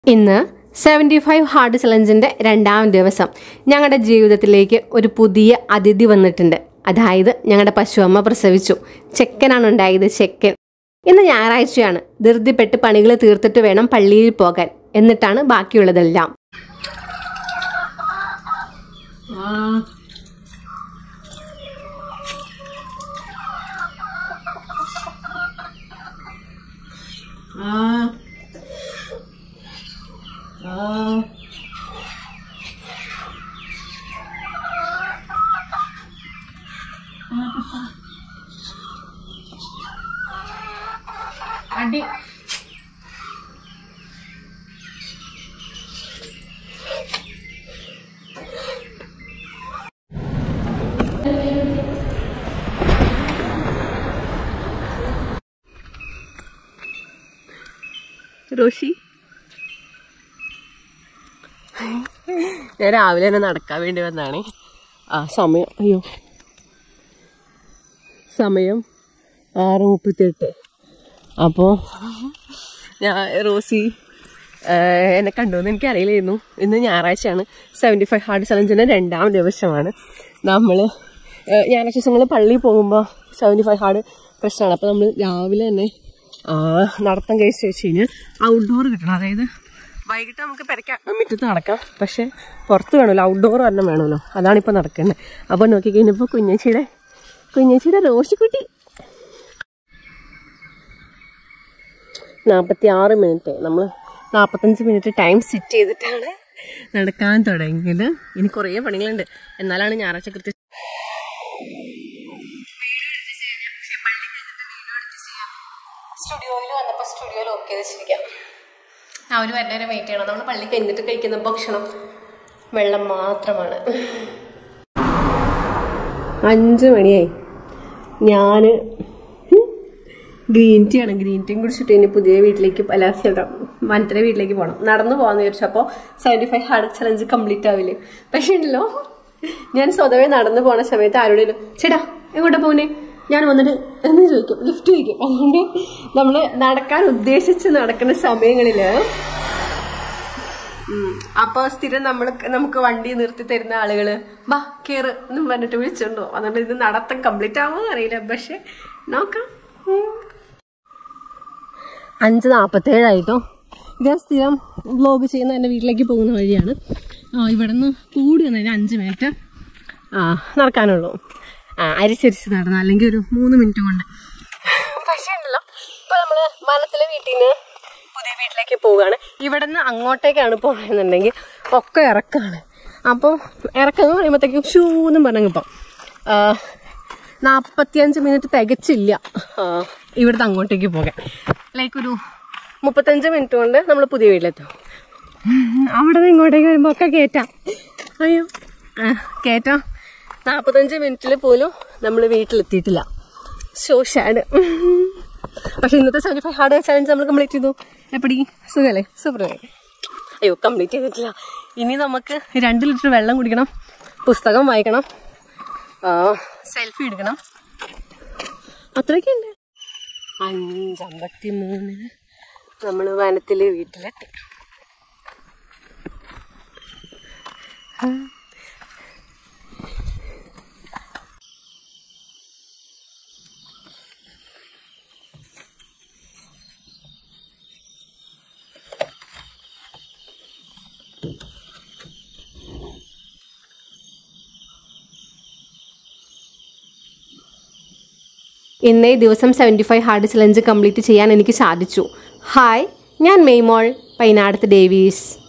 ഇന്ന് seventy five hard ചലഞ്ചിൻ്റെ രണ്ടാം ദിവസം ഞങ്ങളുടെ ജീവിതത്തിലേക്ക് ഒരു പുതിയ അതിഥി വന്നിട്ടുണ്ട് അതായത് ഞങ്ങളുടെ പശുവമ്മ പ്രസവിച്ചു ചെക്കനാണ് ഉണ്ടായത് ചെക്കൻ ഇന്ന് ഞായറാഴ്ചയാണ് ധൃതിപ്പെട്ട് പണികൾ തീർത്തിട്ട് വേണം പള്ളിയിൽ പോകാൻ എന്നിട്ടാണ് ബാക്കിയുള്ളതെല്ലാം അടി റോഷി ഞാൻ രാവിലെ തന്നെ നടക്കാൻ വേണ്ടി വന്നാണ് ആ സമയം അയ്യോ സമയം ആറ് മുപ്പത്തിയെട്ട് അപ്പോൾ ഞാൻ റോസി ആ, എന്നെ കണ്ടുവെന്ന് എനിക്കറിയില്ലായിരുന്നു ഇന്ന് ഞായറാഴ്ചയാണ് സെവൻറ്റി ഫൈവ് ഹാർഡ് ചലഞ്ചിൻ്റെ രണ്ടാം ദിവസമാണ് നമ്മൾ ഞായറാഴ്ച ദിവസങ്ങൾ പള്ളിയിൽ പോകുമ്പോൾ സെവൻറ്റി ഫൈവ് ഹാർഡ് പ്രശ്നമാണ് അപ്പോൾ നമ്മൾ രാവിലെ തന്നെ ആ, നടത്തം കഴിച്ച് വെച്ച് കഴിഞ്ഞാൽ ഔട്ട്ഡോർ കിട്ടണം അതായത് വൈകിട്ട് നമുക്ക് പെരക്ക മുറ്റത്ത് നടക്കാം പക്ഷെ പുറത്ത് വേണമല്ലോ ഔട്ട്ഡോർ തന്നെ വേണമല്ലോ അതാണിപ്പോൾ നടക്കുന്നത് അപ്പോൾ നോക്കിക്കഴിഞ്ഞപ്പോൾ കുഞ്ഞേച്ചിയുടെ കുഞ്ഞേച്ചിയുടെ റോഷിക്കുട്ടി നാൽപ്പത്തി ആറ് മിനിറ്റ് നമ്മൾ നാൽപ്പത്തഞ്ച് മിനിറ്റ് ടൈം സെറ്റ് ചെയ്തിട്ടാണ് നടക്കാൻ തുടങ്ങിയത് ഇനി കുറേ പണികളുണ്ട് എന്നാലാണ് ഞായറാഴ്ച കൃത്യം സ്റ്റുഡിയോയിൽ വന്നപ്പോൾ സ്റ്റുഡിയോയിൽ ഓക്കെ വെച്ചിരിക്കാം അവർ വരുന്നവരെ വെയിറ്റ് ചെയ്യണം നമ്മൾ പള്ളി കഴിഞ്ഞിട്ട് കഴിക്കുന്ന ഭക്ഷണം വെള്ളം മാത്രമാണ് അഞ്ച് മണിയായി ഞാൻ ഗ്രീൻ ടീ ആണ് ഗ്രീൻ ടീയും കുടിച്ചിട്ട് ഇനി പുതിയ വീട്ടിലേക്ക് അല്ല ചേട്ടാ വനത്തിലെ വീട്ടിലേക്ക് പോകണം നടന്നു പോകാന്ന് വിചാരിച്ചപ്പോൾ seventy five hard challenge complete ആവില്ലേ പക്ഷേ ഉണ്ടല്ലോ ഞാൻ സ്വതവേ നടന്നു പോണ സമയത്ത് ആരോടെങ്കിലും ചേട്ടാ എങ്ങോട്ടാ പോനെ ഞാൻ വന്നിട്ട് എന്ന് ചോദിക്കും ലിഫ്റ്റ് ചോദിക്കും അതുകൊണ്ട് നമ്മൾ നടക്കാൻ ഉദ്ദേശിച്ച് നടക്കുന്ന സമയങ്ങളില് ഉം. അപ്പൊ സ്ഥിരം നമ്മൾ നമുക്ക് വണ്ടി നിർത്തി തരുന്ന ആളുകള് വാ കേറ് എന്നും പറഞ്ഞിട്ട് വിളിച്ചോണ്ടോ അതുകൊണ്ട് ഇത് നടത്തം കംപ്ലീറ്റ് ആവുമോ അറിയില്ല പക്ഷെ നോക്കാം ഉം. അഞ്ച് നാൽപ്പത്തേഴായിട്ടോ ഇത് ഞാൻ സ്ഥിരം വ്ലോഗ് ചെയ്യുന്ന എൻ്റെ വീട്ടിലേക്ക് പോകുന്ന വഴിയാണ് ആ ഇവിടെ നിന്ന് കൂടി വന്നതിന് അഞ്ച് മിനിറ്റ് ആ നടക്കാനുള്ളൂ ആ അരിച്ചരിച്ച് നടന്ന അല്ലെങ്കിൽ ഒരു മൂന്ന് മിനിറ്റ് കൊണ്ട് പക്ഷേ ഉണ്ടല്ലോ ഇപ്പൊ നമ്മള് വനത്തിലെ വീട്ടിൽ നിന്ന് പുതിയ വീട്ടിലേക്ക് പോവുകയാണ് ഇവിടെ നിന്ന് അങ്ങോട്ടേക്കാണ് പോകുന്നുണ്ടെങ്കിൽ ഒക്കെ ഇറക്കാണ് അപ്പോൾ ഇറക്കം എന്ന് പറയുമ്പോഴത്തേക്കും ഷൂ എന്നും പറഞ്ഞിപ്പം നാൽപ്പത്തിയഞ്ച് മിനിറ്റ് തികച്ചില്ല ആ, ഇവിടുന്ന് അങ്ങോട്ടേക്ക് പോകാൻ ലൈക്ക് ഒരു മുപ്പത്തഞ്ച് മിനിറ്റ് കൊണ്ട് നമ്മൾ പുതിയ വീട്ടിലെത്തും ഉം, അവിടെ നിന്ന് ഇങ്ങോട്ടേക്ക് വരുമ്പോൾ ഒക്കെ കയറ്റാം അയ്യോ ആ, കയറ്റാം നാൽപ്പത്തഞ്ച് മിനിറ്റിൽ പോലും നമ്മൾ വീട്ടിലെത്തിയിട്ടില്ല സോ ഷാഡ് പക്ഷെ ഇന്നത്തെ സെവൻറ്റി ഫൈവ് ഹാർഡ് ചലഞ്ച് നമ്മൾ കംപ്ലീറ്റ് ചെയ്തു എപ്പടി സുഖല്ലേ സൂപ്പർ അയ്യോ കംപ്ലീറ്റ് ചെയ്തിട്ടില്ല ഇനി നമുക്ക് രണ്ട് ലിറ്റർ വെള്ളം കുടിക്കണം പുസ്തകം വായിക്കണം സെൽഫി എടുക്കണം അത്രയൊക്കെ ഉണ്ട് അഞ്ചമ്പത്തി മൂന്നിന് നമ്മൾ വനത്തിലെ വീട്ടിലെത്തി ഇന്നേ ദിവസം seventy five hard challenge complete ചെയ്യാൻ എനിക്ക് സാധിച്ചു ഹായ് ഞാൻ മെയ്മോൾ പൈനാടത്ത് ഡേവീസ്